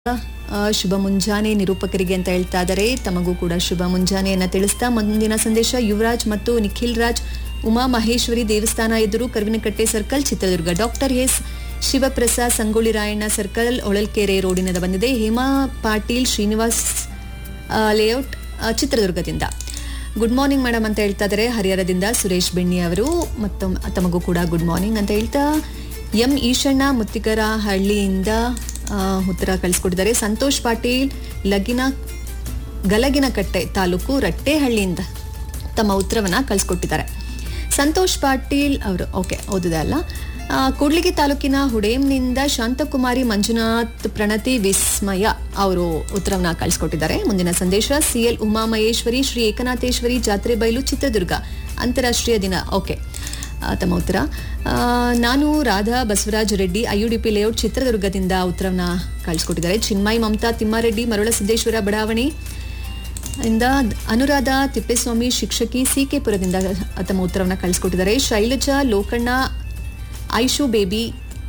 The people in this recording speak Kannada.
ಆ, ಶುಭ ಮುಂಜಾನೆ ನಿರೂಪಕರಿಗೆ ಅಂತ ಹೇಳ್ತಾ ಇದ್ದಾರೆ ತಮಗೂ ಕೂಡ ಶುಭ ಮುಂಜಾನೆಯನ್ನ ತಿಳಿಸ್ತಾ ಮುಂದಿನ ಸಂದೇಶ ಯುವರಾಜ್ ಮತ್ತು ನಿಖಿಲ್ ರಾಜ್ ಉಮಾ ಮಹೇಶ್ವರಿ ದೇವಸ್ಥಾನ ಎದುರು Karvinakatte circle Chitradurga doctor S Shivaprasad Sangolli Rayanna circle Holalkere ರೋಡಿನಿಂದ ಬಂದಿದೆ ಹೇಮಾ ಪಾಟೀಲ್ ಶ್ರೀನಿವಾಸ್ ಆ, ಲೇಔಟ್ ಆ, ಚಿತ್ರದುರ್ಗದಿಂದ ಗುಡ್ ಮಾರ್ನಿಂಗ್ ಮೇಡಮ್ ಅಂತ ಹೇಳ್ತಾ ಇದ್ದಾರೆ ಹರಿಹರದಿಂದ ಸುರೇಶ್ ಬೆಣ್ಣಿ ಅವರು ಮತ್ತು ತಮಗೂ ಕೂಡ ಗುಡ್ ಮಾರ್ನಿಂಗ್ ಅಂತ ಹೇಳ್ತಾ ಎಂ ಈಶಣ್ಣ ಮುತ್ತಿಗರ ಹಳ್ಳಿಯಿಂದ ಆ, ಉತ್ತರ ಕಳಿಸ್ಕೊಟ್ಟಿದ್ದಾರೆ ಸಂತೋಷ್ ಪಾಟೀಲ್ ಲಗಿನ ಗಲಗಿನಕಟ್ಟೆ ತಾಲೂಕು ರಟ್ಟೆಹಳ್ಳಿಯಿಂದ ತಮ್ಮ ಉತ್ತರವನ್ನ ಕಳಿಸ್ಕೊಟ್ಟಿದ್ದಾರೆ ಸಂತೋಷ್ ಪಾಟೀಲ್ ಅವರು ಓಕೆ ಓದಿದೆ ಅಲ್ಲ ಆ, ಕೂಡ್ಲಿಗಿ ತಾಲೂಕಿನ ಹುಡೇಮ್ನಿಂದ ಶಾಂತಕುಮಾರಿ ಮಂಜುನಾಥ್ ಪ್ರಣತಿ ವಿಸ್ಮಯ ಅವರು ಉತ್ತರವನ್ನ ಕಳಿಸ್ಕೊಟ್ಟಿದ್ದಾರೆ ಮುಂದಿನ ಸಂದೇಶ ಸಿಎಲ್ ಉಮಾ ಮಹೇಶ್ವರಿ ಶ್ರೀ ಏಕನಾಥೇಶ್ವರಿ ಜಾತ್ರೆ ಬಯಲು ಚಿತ್ರದುರ್ಗ ಅಂತಾರಾಷ್ಟ್ರೀಯ ದಿನ ಓಕೆ ಆ, ತಮ್ಮ ಉತ್ತರ ಆ, ನಾನು ರಾಧಾ ಬಸವರಾಜ್ ರೆಡ್ಡಿ ಐಯುಡಿಪಿ ಲೇಔಟ್ ಚಿತ್ರದುರ್ಗದಿಂದ ಉತ್ತರವನ್ನ ಕಳಿಸ್ಕೊಟ್ಟಿದ್ದಾರೆ ಚಿನ್ಮಯ್ ಮಮತಾ ತಿಮ್ಮಾರೆಡ್ಡಿ ಮರುಳಸಿದ್ದೇಶ್ವರ ಬಡಾವಣೆ ಇಂದ ಅನುರಾಧ ತಿಪ್ಪೇಸ್ವಾಮಿ ಶಿಕ್ಷಕಿ ಸಿ ಕೆ ಪುರದಿಂದ ತಮ್ಮ ಉತ್ತರವನ್ನ ಕಳಿಸ್ಕೊಟ್ಟಿದ್ದಾರೆ ಶೈಲಜಾ ಲೋಕಣ್ಣ ಐಶು ಬೇಬಿ